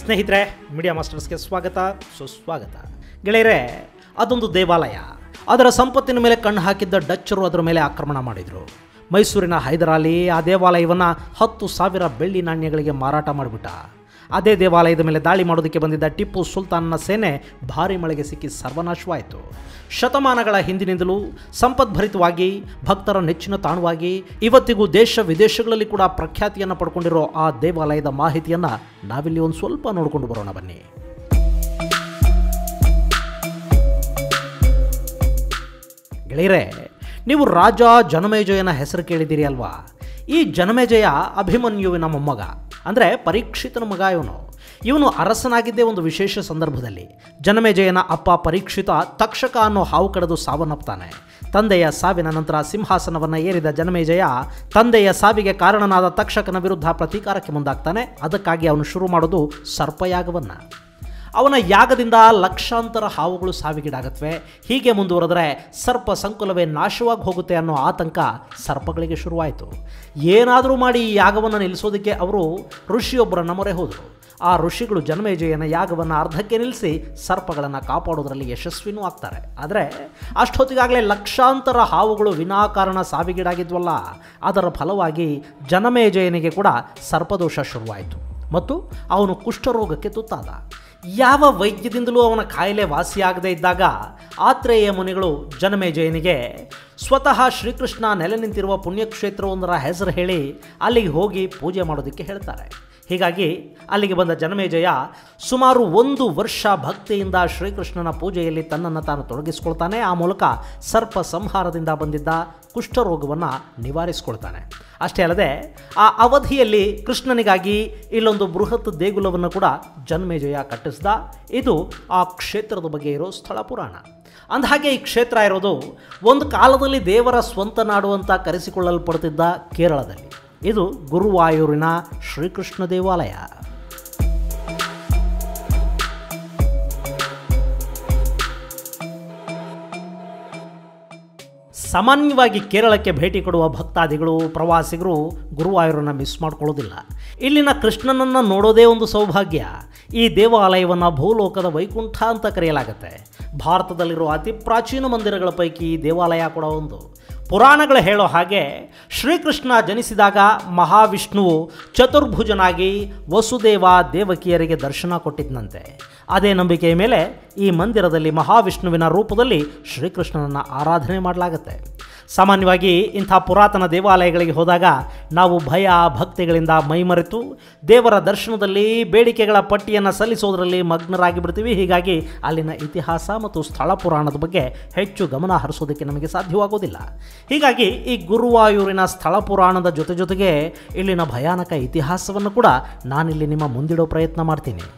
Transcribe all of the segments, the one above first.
ಸ್ನೇಹಿತರೆ ಮೀಡಿಯಾ ಮಾಸ್ಟರ್ಸ್ಗೆ ಸ್ವಾಗತ ಸುಸ್ವಾಗತ ಗೆಳೆಯರೆ ಅದೊಂದು ದೇವಾಲಯ ಅದರ ಸಂಪತ್ತಿನ ಮೇಲೆ ಕಣ್ಣು ಹಾಕಿದ್ದ ಡಚ್ಚರು ಅದರ ಮೇಲೆ ಆಕ್ರಮಣ ಮಾಡಿದರು ಮೈಸೂರಿನ ಹೈದರಾಲಿ ಆ ದೇವಾಲಯವನ್ನು ಹತ್ತು ಸಾವಿರ ಬೆಳ್ಳಿ ನಾಣ್ಯಗಳಿಗೆ ಮಾರಾಟ ಮಾಡಿಬಿಟ್ಟ ಅದೇ ದೇವಾಲಯದ ಮೇಲೆ ದಾಳಿ ಮಾಡೋದಕ್ಕೆ ಬಂದಿದ್ದ ಟಿಪ್ಪು ಸುಲ್ತಾನ್ನ ಸೇನೆ ಭಾರಿ ಮಳೆಗೆ ಸಿಕ್ಕಿ ಸರ್ವನಾಶವಾಯಿತು ಶತಮಾನಗಳ ಹಿಂದಿನಿಂದಲೂ ಸಂಪದ್ಭರಿತವಾಗಿ ಭಕ್ತರ ನೆಚ್ಚಿನ ತಾಣವಾಗಿ ಇವತ್ತಿಗೂ ದೇಶ ವಿದೇಶಗಳಲ್ಲಿ ಕೂಡ ಪ್ರಖ್ಯಾತಿಯನ್ನು ಪಡ್ಕೊಂಡಿರೋ ಆ ದೇವಾಲಯದ ಮಾಹಿತಿಯನ್ನು ನಾವಿಲ್ಲಿ ಒಂದು ಸ್ವಲ್ಪ ನೋಡಿಕೊಂಡು ಬರೋಣ ಬನ್ನಿ ಗೆಳೆಯರೆ ನೀವು ರಾಜ ಜನಮೇಜಯನ ಹೆಸರು ಕೇಳಿದ್ದೀರಿ ಅಲ್ವಾ ಈ ಜನಮೇಜಯ ಅಭಿಮನ್ಯುವಿನ ಮೊಮ್ಮಗ ಅಂದರೆ ಪರೀಕ್ಷಿತನ ಮಗ ಇವನು ಇವನು ಅರಸನಾಗಿದ್ದೇ ಒಂದು ವಿಶೇಷ ಸಂದರ್ಭದಲ್ಲಿ ಜನಮೇಜಯನ ಅಪ್ಪ ಪರೀಕ್ಷಿತ ತಕ್ಷಕ ಅನ್ನೋ ಹಾವು ಕಡಿದು ಸಾವನ್ನಪ್ತಾನೆ ತಂದೆಯ ಸಾವಿನ ನಂತರ ಸಿಂಹಾಸನವನ್ನು ಏರಿದ ಜನಮೇಜಯ ತಂದೆಯ ಸಾವಿಗೆ ಕಾರಣನಾದ ತಕ್ಷಕನ ವಿರುದ್ಧ ಪ್ರತೀಕಾರಕ್ಕೆ ಮುಂದಾಗ್ತಾನೆ ಅದಕ್ಕಾಗಿ ಅವನು ಶುರು ಮಾಡೋದು ಸರ್ಪಯಾಗವನ್ನು ಅವನ ಯಾಗದಿಂದ ಲಕ್ಷಾಂತರ ಹಾವುಗಳು ಸಾವಿಗೀಡಾಗತ್ವೆ ಹೀಗೆ ಮುಂದುವರೆದರೆ ಸರ್ಪ ಸಂಕುಲವೇ ನಾಶವಾಗಿ ಹೋಗುತ್ತೆ ಅನ್ನೋ ಆತಂಕ ಸರ್ಪಗಳಿಗೆ ಶುರುವಾಯಿತು ಏನಾದರೂ ಮಾಡಿ ಈ ಯಾಗವನ್ನು ನಿಲ್ಲಿಸೋದಕ್ಕೆ ಅವರು ಋಷಿಯೊಬ್ಬರನ್ನ ಮೊರೆ ಹೋದರು ಆ ಋಷಿಗಳು ಜನಮೇಜಯನ ಯಾಗವನ್ನು ಅರ್ಧಕ್ಕೆ ನಿಲ್ಲಿಸಿ ಸರ್ಪಗಳನ್ನು ಕಾಪಾಡೋದ್ರಲ್ಲಿ ಯಶಸ್ವಿನೂ ಆಗ್ತಾರೆ ಆದರೆ ಅಷ್ಟೊತ್ತಿಗಾಗಲೇ ಲಕ್ಷಾಂತರ ಹಾವುಗಳು ವಿನಾಕಾರಣ ಸಾವಿಗೀಡಾಗಿದ್ವಲ್ಲ ಅದರ ಫಲವಾಗಿ ಜನಮೇಜಯನಿಗೆ ಕೂಡ ಸರ್ಪದೋಷ ಶುರುವಾಯಿತು ಮತ್ತು ಅವನು ಕುಷ್ಠರೋಗಕ್ಕೆ ತುತ್ತಾದ ಯಾವ ವೈದ್ಯದಿಂದಲೂ ಅವನ ಕಾಯಿಲೆ ವಾಸಿಯಾಗದೇ ಇದ್ದಾಗ ಆತ್ರೇಯ ಮುನಿಗಳು ಜನಮೇಜಯನಿಗೆ ಸ್ವತಃ ಶ್ರೀಕೃಷ್ಣ ನೆಲೆ ನಿಂತಿರುವ ಪುಣ್ಯಕ್ಷೇತ್ರವೊಂದರ ಹೆಸರು ಹೇಳಿ ಅಲ್ಲಿಗೆ ಹೋಗಿ ಪೂಜೆ ಮಾಡೋದಕ್ಕೆ ಹೇಳ್ತಾರೆ ಹೀಗಾಗಿ ಅಲ್ಲಿಗೆ ಬಂದ ಜನಮೇಜಯ ಸುಮಾರು ಒಂದು ವರ್ಷ ಭಕ್ತಿಯಿಂದ ಶ್ರೀಕೃಷ್ಣನ ಪೂಜೆಯಲ್ಲಿ ತನ್ನನ್ನು ತಾನು ತೊಡಗಿಸ್ಕೊಳ್ತಾನೆ ಆ ಮೂಲಕ ಸರ್ಪ ಸಂಹಾರದಿಂದ ಬಂದಿದ್ದ ಕುಷ್ಠರೋಗವನ್ನು ನಿವಾರಿಸ್ಕೊಳ್ತಾನೆ ಅಷ್ಟೇ ಅಲ್ಲದೆ ಆ ಅವಧಿಯಲ್ಲಿ ಕೃಷ್ಣನಿಗಾಗಿ ಇಲ್ಲೊಂದು ಬೃಹತ್ ದೇಗುಲವನ್ನು ಕೂಡ ಜನ್ಮೇಜಯ ಕಟ್ಟಿಸ್ದ ಇದು ಆ ಕ್ಷೇತ್ರದ ಬಗ್ಗೆ ಇರೋ ಸ್ಥಳ ಪುರಾಣ ಅಂದಹಾಗೆ ಈ ಕ್ಷೇತ್ರ ಇರೋದು ಒಂದು ಕಾಲದಲ್ಲಿ ದೇವರ ಸ್ವಂತ ನಾಡು ಅಂತ ಕರೆಸಿಕೊಳ್ಳಲ್ಪಡ್ತಿದ್ದ ಕೇರಳದಲ್ಲಿ ಇದು ಗುರುವಾಯೂರಿನ ಶ್ರೀಕೃಷ್ಣ ದೇವಾಲಯ ಸಾಮಾನ್ಯವಾಗಿ ಕೇರಳಕ್ಕೆ ಭೇಟಿ ಕೊಡುವ ಭಕ್ತಾದಿಗಳು ಪ್ರವಾಸಿಗರು ಗುರುವಾಯೂರನ್ನು ಮಿಸ್ ಮಾಡ್ಕೊಳ್ಳೋದಿಲ್ಲ ಇಲ್ಲಿನ ಕೃಷ್ಣನನ್ನು ನೋಡೋದೇ ಒಂದು ಸೌಭಾಗ್ಯ ಈ ದೇವಾಲಯವನ್ನು ಭೂಲೋಕದ ವೈಕುಂಠ ಅಂತ ಕರೆಯಲಾಗುತ್ತೆ ಭಾರತದಲ್ಲಿರುವ ಅತಿ ಪ್ರಾಚೀನ ಮಂದಿರಗಳ ಪೈಕಿ ಈ ದೇವಾಲಯ ಕೂಡ ಒಂದು ಪುರಾಣಗಳು ಹೇಳೋ ಹಾಗೆ ಶ್ರೀಕೃಷ್ಣ ಜನಿಸಿದಾಗ ಮಹಾವಿಷ್ಣುವು ಚತುರ್ಭುಜನಾಗಿ ವಸುದೇವ ದೇವಕಿಯರಿಗೆ ದರ್ಶನ ಕೊಟ್ಟಿದ್ದಂತೆ ಅದೇ ನಂಬಿಕೆಯ ಮೇಲೆ ಈ ಮಂದಿರದಲ್ಲಿ ಮಹಾವಿಷ್ಣುವಿನ ರೂಪದಲ್ಲಿ ಶ್ರೀಕೃಷ್ಣನನ್ನು ಆರಾಧನೆ ಮಾಡಲಾಗುತ್ತೆ ಸಾಮಾನ್ಯವಾಗಿ ಇಂಥ ಪುರಾತನ ದೇವಾಲಯಗಳಿಗೆ ಹೋದಾಗ ನಾವು ಭಯ ಭಕ್ತಿಗಳಿಂದ ಮೈಮರೆತು ದೇವರ ದರ್ಶನದಲ್ಲಿ ಬೇಡಿಕೆಗಳ ಪಟ್ಟಿಯನ್ನು ಸಲ್ಲಿಸೋದರಲ್ಲಿ ಮಗ್ನರಾಗಿ ಬಿಡ್ತೀವಿ ಹೀಗಾಗಿ ಅಲ್ಲಿನ ಇತಿಹಾಸ ಮತ್ತು ಸ್ಥಳ ಪುರಾಣದ ಬಗ್ಗೆ ಹೆಚ್ಚು ಗಮನ ಹರಿಸೋದಕ್ಕೆ ನಮಗೆ ಸಾಧ್ಯವಾಗೋದಿಲ್ಲ ಹೀಗಾಗಿ ಈ ಗುರುವಾಯೂರಿನ ಸ್ಥಳ ಪುರಾಣದ ಜೊತೆ ಜೊತೆಗೆ ಇಲ್ಲಿನ ಭಯಾನಕ ಇತಿಹಾಸವನ್ನು ಕೂಡ ನಾನಿಲ್ಲಿ ನಿಮ್ಮ ಮುಂದಿಡೋ ಪ್ರಯತ್ನ ಮಾಡ್ತೀನಿ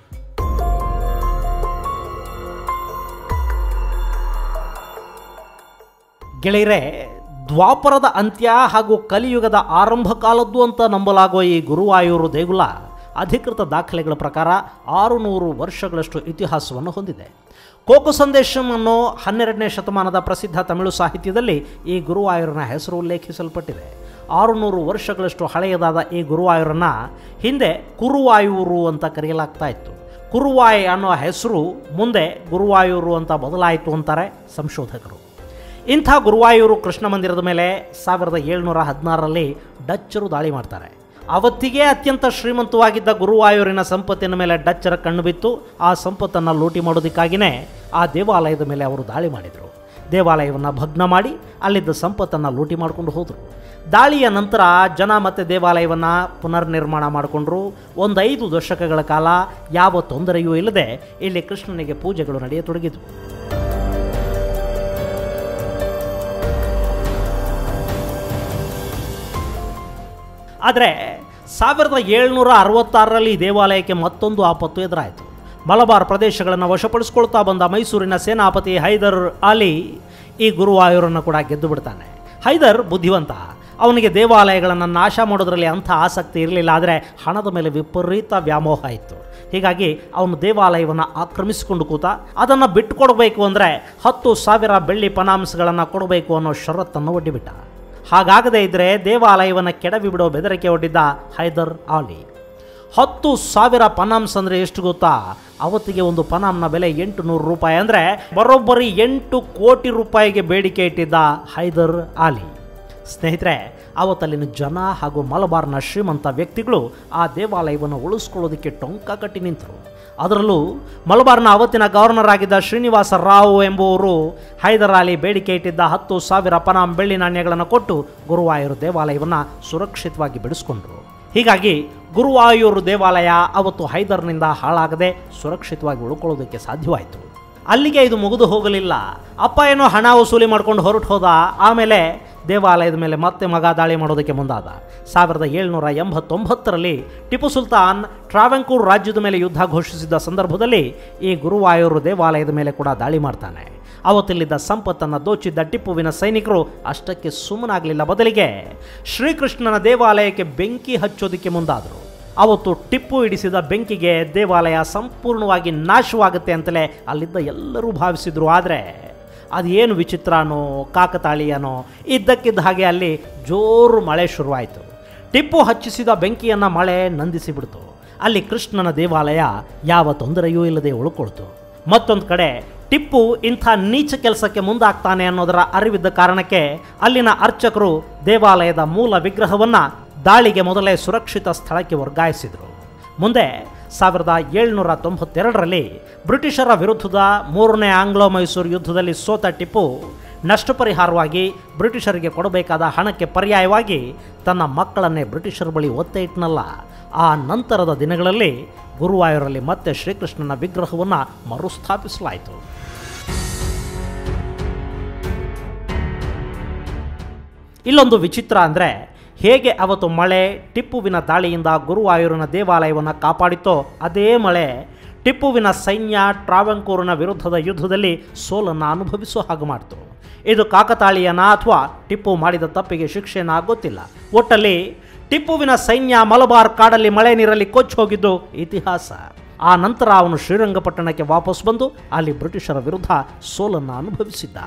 ಗೆಳೆಯರೆ ದ್ವಾಪರದ ಅಂತ್ಯ ಹಾಗೂ ಕಲಿಯುಗದ ಆರಂಭ ಕಾಲದ್ದು ಅಂತ ನಂಬಲಾಗುವ ಈ ಗುರುವಾಯೂರು ದೇಗುಲ ಅಧಿಕೃತ ದಾಖಲೆಗಳ ಪ್ರಕಾರ ಆರುನೂರು ವರ್ಷಗಳಷ್ಟು ಇತಿಹಾಸವನ್ನು ಹೊಂದಿದೆ ಕೋಕು ಸಂದೇಶಂ ಅನ್ನೋ ಹನ್ನೆರಡನೇ ಶತಮಾನದ ಪ್ರಸಿದ್ಧ ತಮಿಳು ಸಾಹಿತ್ಯದಲ್ಲಿ ಈ ಗುರುವಾಯೂರನ ಹೆಸರು ಉಲ್ಲೇಖಿಸಲ್ಪಟ್ಟಿದೆ ಆರುನೂರು ವರ್ಷಗಳಷ್ಟು ಹಳೆಯದಾದ ಈ ಗುರುವಾಯೂರನ್ನು ಹಿಂದೆ ಕುರುವಾಯೂರು ಅಂತ ಕರೆಯಲಾಗ್ತಾ ಇತ್ತು ಕುರುವಾಯ್ ಅನ್ನೋ ಹೆಸರು ಮುಂದೆ ಗುರುವಾಯೂರು ಅಂತ ಬದಲಾಯಿತು ಅಂತಾರೆ ಸಂಶೋಧಕರು ಇಂಥ ಗುರುವಾಯೂರು ಕೃಷ್ಣ ಮಂದಿರದ ಮೇಲೆ ಸಾವಿರದ ಏಳ್ನೂರ ಹದಿನಾರರಲ್ಲಿ ಡಚ್ಚರು ದಾಳಿ ಮಾಡ್ತಾರೆ ಅವತ್ತಿಗೆ ಅತ್ಯಂತ ಶ್ರೀಮಂತವಾಗಿದ್ದ ಗುರುವಾಯೂರಿನ ಸಂಪತ್ತಿನ ಮೇಲೆ ಡಚ್ಚರ ಕಣ್ಣು ಬಿತ್ತು ಆ ಸಂಪತ್ತನ್ನು ಲೂಟಿ ಮಾಡೋದಕ್ಕಾಗಿಯೇ ಆ ದೇವಾಲಯದ ಮೇಲೆ ಅವರು ದಾಳಿ ಮಾಡಿದರು ದೇವಾಲಯವನ್ನು ಭಗ್ನ ಮಾಡಿ ಅಲ್ಲಿದ್ದ ಸಂಪತ್ತನ್ನು ಲೂಟಿ ಮಾಡಿಕೊಂಡು ಹೋದರು ದಾಳಿಯ ನಂತರ ಜನ ಮತ್ತೆ ದೇವಾಲಯವನ್ನು ಪುನರ್ನಿರ್ಮಾಣ ಮಾಡಿಕೊಂಡ್ರು ಒಂದು ಐದು ದಶಕಗಳ ಕಾಲ ಯಾವ ತೊಂದರೆಯೂ ಇಲ್ಲದೆ ಇಲ್ಲಿ ಕೃಷ್ಣನಿಗೆ ಪೂಜೆಗಳು ನಡೆಯತೊಡಗಿದವು ಆದರೆ ಸಾವಿರದ ಏಳ್ನೂರ ಅರವತ್ತಾರರಲ್ಲಿ ಈ ದೇವಾಲಯಕ್ಕೆ ಮತ್ತೊಂದು ಆಪತ್ತು ಎದುರಾಯಿತು ಮಲಬಾರ್ ಪ್ರದೇಶಗಳನ್ನು ವಶಪಡಿಸ್ಕೊಳ್ತಾ ಬಂದ ಮೈಸೂರಿನ ಸೇನಾಪತಿ ಹೈದರ್ ಅಲಿ ಈ ಗುರುವಾಯೂರನ್ನು ಕೂಡ ಗೆದ್ದು ಬಿಡ್ತಾನೆ ಹೈದರ್ ಬುದ್ಧಿವಂತ ಅವನಿಗೆ ದೇವಾಲಯಗಳನ್ನು ನಾಶ ಮಾಡೋದ್ರಲ್ಲಿ ಅಂಥ ಆಸಕ್ತಿ ಇರಲಿಲ್ಲ ಆದರೆ ಹಣದ ಮೇಲೆ ವಿಪರೀತ ವ್ಯಾಮೋಹ ಇತ್ತು ಹೀಗಾಗಿ ಅವನು ದೇವಾಲಯವನ್ನು ಆಕ್ರಮಿಸಿಕೊಂಡು ಕೂತ ಅದನ್ನು ಬಿಟ್ಟುಕೊಡ್ಬೇಕು ಅಂದರೆ ಹತ್ತು ಸಾವಿರ ಬೆಳ್ಳಿ ಪನಾಂಸಗಳನ್ನು ಕೊಡಬೇಕು ಅನ್ನೋ ಷರತ್ತನ್ನು ಒಡ್ಡಿಬಿಟ್ಟ ಹಾಗಾಗದೇ ಇದ್ದರೆ ದೇವಾಲಯವನ್ನು ಕೆಡವಿ ಬಿಡೋ ಬೆದರಿಕೆ ಒಡ್ಡಿದ್ದ ಹೈದರ್ ಆಲಿ ಹತ್ತು ಸಾವಿರ ಪನಾಮ್ಸ್ ಅಂದರೆ ಎಷ್ಟು ಗೊತ್ತಾ ಅವತ್ತಿಗೆ ಒಂದು ಪನಾಮ್ನ ಬೆಲೆ ಎಂಟು ನೂರು ರೂಪಾಯಿ ಅಂದರೆ ಬರೋಬ್ಬರಿ ಎಂಟು ಕೋಟಿ ರೂಪಾಯಿಗೆ ಬೇಡಿಕೆ ಇಟ್ಟಿದ್ದ ಹೈದರ್ ಆಲಿ ಸ್ನೇಹಿತರೆ ಅವತ್ತಲ್ಲಿನ ಜನ ಹಾಗೂ ಮಲಬಾರ್ನ ಶ್ರೀಮಂತ ವ್ಯಕ್ತಿಗಳು ಆ ದೇವಾಲಯವನ್ನು ಉಳಿಸ್ಕೊಳ್ಳೋದಕ್ಕೆ ಟೊಂಕ ಕಟ್ಟಿ ನಿಂತರು ಅದರಲ್ಲೂ ಮಲಬಾರ್ನ ಅವತ್ತಿನ ಗವರ್ನರ್ ಆಗಿದ್ದ ಶ್ರೀನಿವಾಸ ರಾವ್ ಎಂಬುವರು ಹೈದರ್ ಅಲಿ ಬೇಡಿಕೆ ಇಟ್ಟಿದ್ದ ಹತ್ತು ಸಾವಿರ ಪನಾಮ್ ಬೆಳ್ಳಿ ನಾಣ್ಯಗಳನ್ನು ಕೊಟ್ಟು ಗುರುವಾಯೂರು ದೇವಾಲಯವನ್ನು ಸುರಕ್ಷಿತವಾಗಿ ಬಿಡಿಸ್ಕೊಂಡ್ರು ಹೀಗಾಗಿ ಗುರುವಾಯೂರು ದೇವಾಲಯ ಅವತ್ತು ಹೈದರ್ನಿಂದ ಹಾಳಾಗದೆ ಸುರಕ್ಷಿತವಾಗಿ ಉಳ್ಕೊಳ್ಳೋದಕ್ಕೆ ಸಾಧ್ಯವಾಯಿತು ಅಲ್ಲಿಗೆ ಇದು ಮುಗಿದು ಹೋಗಲಿಲ್ಲ ಅಪ್ಪ ಏನೋ ಹಣ ವಸೂಲಿ ಮಾಡ್ಕೊಂಡು ಹೊರಟು ಹೋದ ಆಮೇಲೆ ದೇವಾಲಯದ ಮೇಲೆ ಮತ್ತೆ ಮಗ ದಾಳಿ ಮಾಡೋದಕ್ಕೆ ಮುಂದಾದ ಸಾವಿರದ ಏಳ್ನೂರ ಎಂಬತ್ತೊಂಬತ್ತರಲ್ಲಿ ಟಿಪ್ಪು ಸುಲ್ತಾನ್ ಟ್ರಾವೆಂಕೂರ್ ರಾಜ್ಯದ ಮೇಲೆ ಯುದ್ಧ ಘೋಷಿಸಿದ ಸಂದರ್ಭದಲ್ಲಿ ಈ ಗುರುವಾಯೂರು ದೇವಾಲಯದ ಮೇಲೆ ಕೂಡ ದಾಳಿ ಮಾಡ್ತಾನೆ ಅವತ್ತಿಲ್ಲಿದ್ದ ಸಂಪತ್ತನ್ನು ದೋಚಿದ್ದ ಟಿಪ್ಪುವಿನ ಸೈನಿಕರು ಅಷ್ಟಕ್ಕೆ ಸುಮ್ಮನಾಗಲಿಲ್ಲ ಬದಲಿಗೆ ಶ್ರೀಕೃಷ್ಣನ ದೇವಾಲಯಕ್ಕೆ ಬೆಂಕಿ ಹಚ್ಚೋದಕ್ಕೆ ಮುಂದಾದರು ಅವತ್ತು ಟಿಪ್ಪು ಇಡಿಸಿದ ಬೆಂಕಿಗೆ ದೇವಾಲಯ ಸಂಪೂರ್ಣವಾಗಿ ನಾಶವಾಗುತ್ತೆ ಅಂತಲೇ ಅಲ್ಲಿದ್ದ ಎಲ್ಲರೂ ಭಾವಿಸಿದ್ರು ಆದರೆ ಅದೇನು ವಿಚಿತ್ರನೋ ಕಾಕತಾಳೀಯನೋ ಇದ್ದಕ್ಕಿದ್ದ ಹಾಗೆ ಅಲ್ಲಿ ಜೋರು ಮಳೆ ಶುರುವಾಯಿತು ಟಿಪ್ಪು ಹಚ್ಚಿಸಿದ ಬೆಂಕಿಯನ್ನು ಮಳೆ ನಂದಿಸಿಬಿಡ್ತು ಅಲ್ಲಿ ಕೃಷ್ಣನ ದೇವಾಲಯ ಯಾವ ತೊಂದರೆಯೂ ಇಲ್ಲದೆ ಉಳ್ಕೊಳ್ತು ಮತ್ತೊಂದು ಕಡೆ ಟಿಪ್ಪು ಇಂಥ ನೀಚ ಕೆಲಸಕ್ಕೆ ಮುಂದಾಗ್ತಾನೆ ಅನ್ನೋದರ ಅರಿವಿದ್ದ ಕಾರಣಕ್ಕೆ ಅಲ್ಲಿನ ಅರ್ಚಕರು ದೇವಾಲಯದ ಮೂಲ ವಿಗ್ರಹವನ್ನು ದಾಳಿಗೆ ಮೊದಲೇ ಸುರಕ್ಷಿತ ಸ್ಥಳಕ್ಕೆ ವರ್ಗಾಯಿಸಿದರು ಮುಂದೆ ಸಾವಿರದ ಏಳ್ನೂರ ತೊಂಬತ್ತೆರಡರಲ್ಲಿ ಬ್ರಿಟಿಷರ ವಿರುದ್ಧದ ಮೂರನೇ ಆಂಗ್ಲೋ ಮೈಸೂರು ಯುದ್ಧದಲ್ಲಿ ಸೋತ ಟಿಪ್ಪು ನಷ್ಟ ಪರಿಹಾರವಾಗಿ ಬ್ರಿಟಿಷರಿಗೆ ಕೊಡಬೇಕಾದ ಹಣಕ್ಕೆ ಪರ್ಯಾಯವಾಗಿ ತನ್ನ ಮಕ್ಕಳನ್ನೇ ಬ್ರಿಟಿಷರ ಬಳಿ ಒತ್ತೆ ಇಟ್ನಲ್ಲ ಆ ನಂತರದ ದಿನಗಳಲ್ಲಿ ಗುರುವಾಯೂರಲ್ಲಿ ಮತ್ತೆ ಶ್ರೀಕೃಷ್ಣನ ವಿಗ್ರಹವನ್ನು ಮರುಸ್ಥಾಪಿಸಲಾಯಿತು ಇಲ್ಲೊಂದು ವಿಚಿತ್ರ ಅಂದರೆ ಹೇಗೆ ಅವತ್ತು ಮಳೆ ಟಿಪ್ಪುವಿನ ದಾಳಿಯಿಂದ ಗುರುವಾಯೂರಿನ ದೇವಾಲಯವನ್ನು ಕಾಪಾಡಿತೋ ಅದೇ ಮಳೆ ಟಿಪ್ಪುವಿನ ಸೈನ್ಯ ಟ್ರಾವೆಂಕೂರಿನ ವಿರುದ್ಧದ ಯುದ್ಧದಲ್ಲಿ ಸೋಲನ್ನು ಅನುಭವಿಸೋ ಹಾಗೆ ಮಾಡಿತು ಇದು ಕಾಕತಾಳೀಯನ ಅಥವಾ ಟಿಪ್ಪು ಮಾಡಿದ ತಪ್ಪಿಗೆ ಶಿಕ್ಷೆನ ಗೊತ್ತಿಲ್ಲ ಒಟ್ಟಲ್ಲಿ ಟಿಪ್ಪುವಿನ ಸೈನ್ಯ ಮಲಬಾರ್ ಕಾಡಲ್ಲಿ ಮಳೆ ನೀರಲ್ಲಿ ಕೊಚ್ಚಿ ಹೋಗಿದ್ದು ಇತಿಹಾಸ ಆ ನಂತರ ಅವನು ಶ್ರೀರಂಗಪಟ್ಟಣಕ್ಕೆ ವಾಪಸ್ ಬಂದು ಅಲ್ಲಿ ಬ್ರಿಟಿಷರ ವಿರುದ್ಧ ಸೋಲನ್ನು ಅನುಭವಿಸಿದ್ದ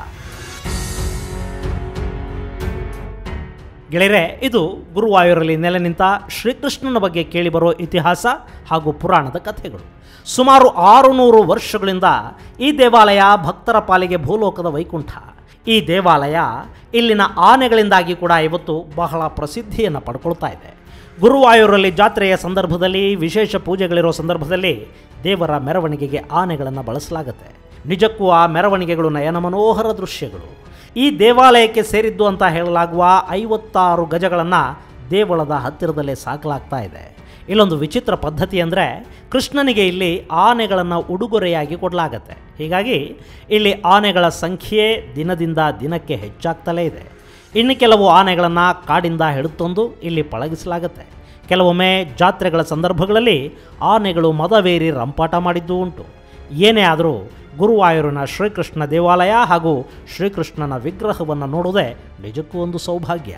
ಗೆಳೆಯರೆ ಇದು ಗುರುವಾಯೂರಲ್ಲಿ ನೆಲೆ ನಿಂತ ಶ್ರೀಕೃಷ್ಣನ ಬಗ್ಗೆ ಕೇಳಿಬರೋ ಇತಿಹಾಸ ಹಾಗೂ ಪುರಾಣದ ಕಥೆಗಳು ಸುಮಾರು ಆರುನೂರು ವರ್ಷಗಳಿಂದ ಈ ದೇವಾಲಯ ಭಕ್ತರ ಪಾಲಿಗೆ ಭೂಲೋಕದ ವೈಕುಂಠ ಈ ದೇವಾಲಯ ಇಲ್ಲಿನ ಆನೆಗಳಿಂದಾಗಿ ಕೂಡ ಇವತ್ತು ಬಹಳ ಪ್ರಸಿದ್ಧಿಯನ್ನು ಪಡ್ಕೊಳ್ತಾ ಇದೆ ಗುರುವಾಯೂರಲ್ಲಿ ಜಾತ್ರೆಯ ಸಂದರ್ಭದಲ್ಲಿ ವಿಶೇಷ ಪೂಜೆಗಳಿರೋ ಸಂದರ್ಭದಲ್ಲಿ ದೇವರ ಮೆರವಣಿಗೆಗೆ ಆನೆಗಳನ್ನು ಬಳಸಲಾಗುತ್ತೆ ನಿಜಕ್ಕೂ ಆ ಮೆರವಣಿಗೆಗಳು ನಯನ ಮನೋಹರ ದೃಶ್ಯಗಳು ಈ ದೇವಾಲಯಕ್ಕೆ ಸೇರಿದ್ದು ಅಂತ ಹೇಳಲಾಗುವ ಐವತ್ತಾರು ಗಜಗಳನ್ನು ದೇವಳದ ಹತ್ತಿರದಲ್ಲೇ ಸಾಕಲಾಗ್ತಾ ಇದೆ ಇಲ್ಲೊಂದು ವಿಚಿತ್ರ ಪದ್ಧತಿ ಅಂದರೆ ಕೃಷ್ಣನಿಗೆ ಇಲ್ಲಿ ಆನೆಗಳನ್ನು ಉಡುಗೊರೆಯಾಗಿ ಕೊಡಲಾಗತ್ತೆ ಹೀಗಾಗಿ ಇಲ್ಲಿ ಆನೆಗಳ ಸಂಖ್ಯೆ ದಿನದಿಂದ ದಿನಕ್ಕೆ ಹೆಚ್ಚಾಗ್ತಲೇ ಇದೆ ಇನ್ನು ಕೆಲವು ಆನೆಗಳನ್ನು ಕಾಡಿಂದ ಹಿಡಿತಂದು ಇಲ್ಲಿ ಪಳಗಿಸಲಾಗುತ್ತೆ ಕೆಲವೊಮ್ಮೆ ಜಾತ್ರೆಗಳ ಸಂದರ್ಭಗಳಲ್ಲಿ ಆನೆಗಳು ಮದವೇರಿ ರಂಪಾಟ ಮಾಡಿದ್ದು ಉಂಟು ಏನೇ ಆದರೂ ಗುರುವಾಯೂರಿನ ಶ್ರೀಕೃಷ್ಣ ದೇವಾಲಯ ಹಾಗೂ ಶ್ರೀಕೃಷ್ಣನ ವಿಗ್ರಹವನ್ನು ನೋಡುವುದೇ ನಿಜಕ್ಕೂ ಒಂದು ಸೌಭಾಗ್ಯ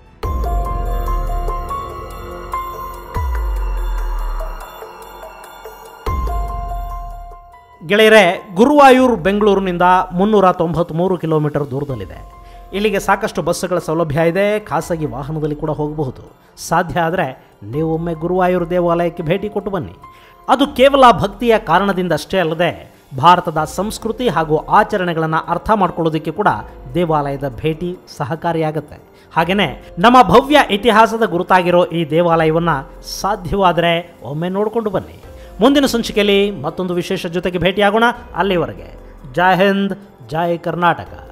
ಗೆಳೆಯರೆ ಗುರುವಾಯೂರು ಬೆಂಗಳೂರಿನಿಂದ ಮುನ್ನೂರ ತೊಂಬತ್ತ್ಮೂರು ಕಿಲೋಮೀಟರ್ ದೂರದಲ್ಲಿದೆ ಇಲ್ಲಿಗೆ ಸಾಕಷ್ಟು ಬಸ್ಸುಗಳ ಸೌಲಭ್ಯ ಇದೆ ಖಾಸಗಿ ವಾಹನದಲ್ಲಿ ಕೂಡ ಹೋಗಬಹುದು ಸಾಧ್ಯ ಆದರೆ ನೀವೊಮ್ಮೆ ಗುರುವಾಯೂರು ದೇವಾಲಯಕ್ಕೆ ಭೇಟಿ ಕೊಟ್ಟು ಬನ್ನಿ ಅದು ಕೇವಲ ಭಕ್ತಿಯ ಕಾರಣದಿಂದ ಅಷ್ಟೇ ಅಲ್ಲದೆ ಭಾರತದ ಸಂಸ್ಕೃತಿ ಹಾಗೂ ಆಚರಣೆಗಳನ್ನು ಅರ್ಥ ಮಾಡ್ಕೊಳ್ಳೋದಕ್ಕೆ ಕೂಡ ದೇವಾಲಯದ ಭೇಟಿ ಸಹಕಾರಿಯಾಗುತ್ತೆ ಹಾಗೆಯೇ ನಮ್ಮ ಭವ್ಯ ಇತಿಹಾಸದ ಗುರುತಾಗಿರೋ ಈ ದೇವಾಲಯವನ್ನು ಸಾಧ್ಯವಾದರೆ ಒಮ್ಮೆ ನೋಡಿಕೊಂಡು ಬನ್ನಿ ಮುಂದಿನ ಸಂಚಿಕೆಯಲ್ಲಿ ಮತ್ತೊಂದು ವಿಶೇಷ ಜೊತೆಗೆ ಭೇಟಿಯಾಗೋಣ ಅಲ್ಲಿವರೆಗೆ ಜೈ ಹಿಂದ್ ಜೈ ಕರ್ನಾಟಕ